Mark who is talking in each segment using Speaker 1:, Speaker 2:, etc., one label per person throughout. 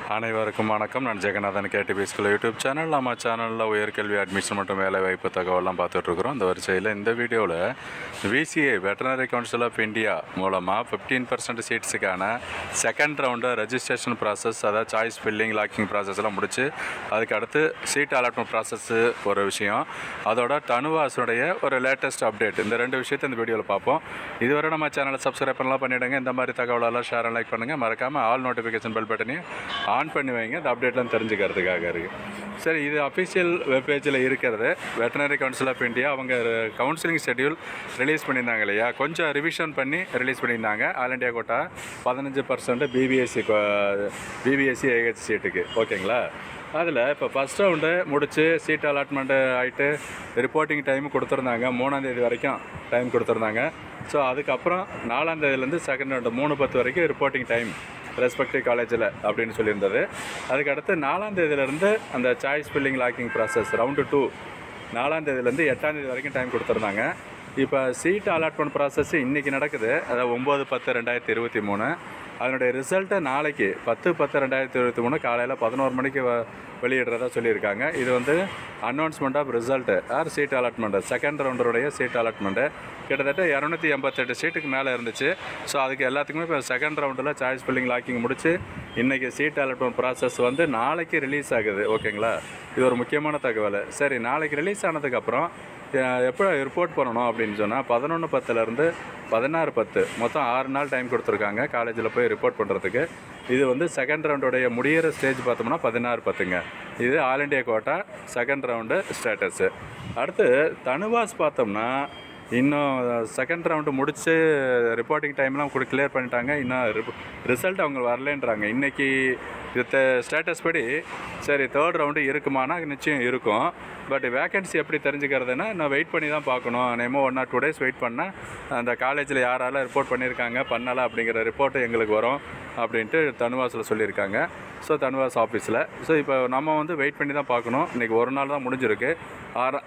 Speaker 1: அனைவருக்கும் வணக்கம் நான் Jaganathan KDP school YouTube channel நம்ம சேனலில் உயர்கல்வி அட்மிஷன் மற்றும் வேலைவாய்ப்பு தகவலாம் பார்த்துட்ருக்குறோம் இந்த வரிசையில் இந்த வீடியோவில் VCA veterinary council of India மூலமாக ஃபிஃப்டீன் பர்சன்ட் சீட்ஸுக்கான செகண்ட் ரவுண்டு ரெஜிஸ்ட்ரேஷன் ப்ராசஸ் அதாவது சாய்ஸ் ஃபில்லிங் லாக்கிங் ப்ராசஸ் எல்லாம் முடிச்சு அதுக்கு அடுத்து சீட் அலாட்மெண்ட் ப்ராசஸ்ஸு ஒரு விஷயம் அதோட தனுவாஸுடைய ஒரு லேட்டஸ்ட் அப்டேட் இந்த ரெண்டு விஷயத்தை இந்த வீடியோவில் பார்ப்போம் இதுவரை நம்ம சேனலை சப்ஸ்கிரைப் பண்ணலாம் பண்ணிவிடுங்க இந்த மாதிரி தகவலெல்லாம் ஷேர் லைக் பண்ணுங்கள் மறக்காமல் ஆல் நோட்டிஃபிகேஷன் பெல் பட்டனையும் ஆன் பண்ணி வைங்க இந்த அப்டேட்லாம் தெரிஞ்சுக்கிறதுக்காக இருக்குது சரி இது அஃபிஷியல் வெப்பேஜில் இருக்கிறது வெட்டனரி கவுன்சில் ஆஃப் இந்தியா அவங்க கவுன்சிலிங் ஷெட்யூல் ரிலீஸ் பண்ணியிருந்தாங்க இல்லையா கொஞ்சம் ரிவிஷன் பண்ணி ரிலீஸ் பண்ணியிருந்தாங்க ஆல் இண்டியா கோட்டா பதினஞ்சு பர்சன்ட் பிபிஎஸ்சி பிபிஎஸ்சி ஏஹெச் சீட்டுக்கு ஓகேங்களா அதில் இப்போ ஃபஸ்ட் ரவுண்டு முடித்து சீட் அலாட்மெண்ட்டு ஆகிட்டு ரிப்போர்ட்டிங் டைம் கொடுத்துருந்தாங்க மூணாந்தேதி வரைக்கும் டைம் கொடுத்துருந்தாங்க ஸோ அதுக்கப்புறம் நாலாந்தேதியிலேருந்து செகண்ட் ரவுண்டு மூணு பத்து வரைக்கும் ரிப்போர்ட்டிங் டைம் ரெஸ்பெக்டிவ் காலேஜில் அப்படின்னு சொல்லியிருந்தது அதுக்கடுத்து நாலாம் தேதியிலேருந்து அந்த choice filling locking process round two நாலாம் தேதியிலேருந்து எட்டாம் தேதி வரைக்கும் டைம் கொடுத்துருந்தாங்க இப்போ சீட் அலாட்மெண்ட் ப்ராசஸ் இன்றைக்கி நடக்குது அதாவது ஒம்பது பத்து ரெண்டாயிரத்தி இருபத்தி மூணு அதனுடைய ரிசல்ட்டை நாளைக்கு பத்து பத்து ரெண்டாயிரத்தி இருபத்தி மூணு காலையில் பதினோரு மணிக்கு வ வெளியிடுறதா சொல்லியிருக்காங்க இது வந்து announcement of result or seat allotment second ரவுண்டருடைய சீட் அலாட்மெண்ட்டு கிட்டத்தட்ட இரநூத்தி எண்பத்தெட்டு சீட்டுக்கு மேலே இருந்துச்சு ஸோ அதுக்கு எல்லாத்துக்குமே இப்போ செகண்ட் ரவுண்டில் சாய்ஸ் ஃபில்லிங் லாக்கிங் முடிச்சு இன்றைக்கி சீட் அலாட்மெண்ட் ப்ராசஸ் வந்து நாளைக்கு ரிலீஸ் ஆகுது ஓகேங்களா இது ஒரு முக்கியமான தகவல் சரி நாளைக்கு ரிலீஸ் ஆனதுக்கப்புறம் எப்போ ரிப்போர்ட் பண்ணணும் அப்படின்னு சொன்னால் பதினொன்று பத்துலேருந்து பதினாறு பத்து மொத்தம் ஆறு நாள் டைம் கொடுத்துருக்காங்க காலேஜில் போய் ரிப்போர்ட் பண்ணுறதுக்கு இது வந்து செகண்ட் ரவுண்டுடைய முடியிற ஸ்டேஜ் பார்த்தோம்னா பதினாறு பத்துங்க இது all India quota second round status அடுத்து தனுவாஸ் பார்த்தோம்னா இன்னும் செகண்ட் ரவுண்டு முடித்து ரிப்போர்ட்டிங் டைம்லாம் கூட கிளியர் பண்ணிட்டாங்க இன்னும் ரிசல்ட் அவங்க வரலன்றாங்க இன்றைக்கி இது ஸ்டேட்டஸ் படி சரி தேர்ட் ரவுண்டு இருக்குமானா நிச்சயம் இருக்கும் பட் வேகன்சி எப்படி தெரிஞ்சுக்கிறதுனா நான் வெயிட் பண்ணி தான் பார்க்கணும் நேமோ one or two days wait பண்ணால் அந்த காலேஜில் யாரால ரிப்போர்ட் பண்ணியிருக்காங்க பண்ணலை அப்படிங்கிற ரிப்போர்ட்டு எங்களுக்கு வரும் அப்படின்ட்டு தனுவாஸில் சொல்லியிருக்காங்க ஸோ தனுவாஸ் ஆஃபீஸில் ஸோ இப்போ நம்ம வந்து வெயிட் பண்ணி தான் பார்க்கணும் இன்றைக்கி ஒரு நாள் தான் முடிஞ்சிருக்கு ஆறாம்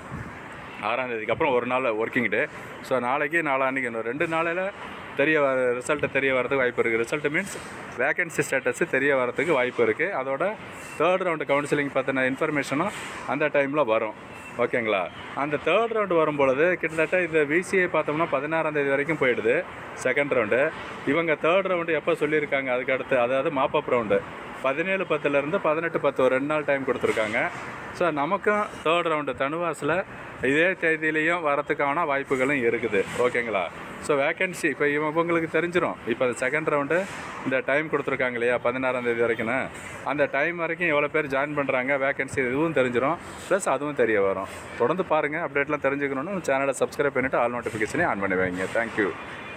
Speaker 1: ஆறாம் தேதிக்கு அப்புறம் ஒரு நாள் ஒர்க்கிங் டே ஸோ நாளைக்கு நாளான்னைக்கு இன்னும் ரெண்டு நாளில் தெரிய வர ரிசல்ட்டு தெரிய வரதுக்கு வாய்ப்பு இருக்குது ரிசல்ட் மீன்ஸ் வேகன்சி ஸ்டேட்டஸு தெரிய வரதுக்கு வாய்ப்பு இருக்குது அதோட தேர்ட் ரவுண்டு கவுன்சிலிங் பற்றின இன்ஃபர்மேஷனும் அந்த டைமில் வரும் ஓகேங்களா அந்த தேர்ட் ரவுண்டு வரும்பொழுது கிட்டத்தட்ட இந்த விசிஐ பார்த்தோம்னா பதினாறாம் தேதி வரைக்கும் போயிடுது செகண்ட் ரவுண்டு இவங்க தேர்ட் ரவுண்டு எப்போ சொல்லியிருக்காங்க அதுக்கு அடுத்து அதாவது மாப்பப் ரவுண்டு பதினேழு பத்துலேருந்து பதினெட்டு பத்து ஒரு ரெண்டு நாள் டைம் கொடுத்துருக்காங்க ஸோ நமக்கும் தேர்ட் ரவுண்டு தனுவாஸில் இதே தேதியிலையும் வரத்துக்கான வாய்ப்புகளும் இருக்குது ஓகேங்களா ஸோ வேக்கன்சி இப்போ இவங்களுக்கு தெரிஞ்சிடும் இப்போ செகண்ட் ரவுண்டு இந்த டைம் கொடுத்துருக்காங்க இல்லையா பதினாறாம் தேதி வரைக்கும்னு அந்த டைம் வரைக்கும் எவ்வளோ பேர் ஜாயின் பண்ணுறாங்க வேக்கன்சி இதுவும் தெரிஞ்சிடும் ப்ளஸ் அதுவும் தெரிய வரும் தொடர்ந்து பாருங்கள் அப்டேட்லாம் தெரிஞ்சுக்கணுன்னு சேனலை சப்ஸ்கிரைப் பண்ணிவிட்டு ஆல் நோட்டிஃபிகேஷனே ஆன் பண்ணி வைங்க தேங்க்யூ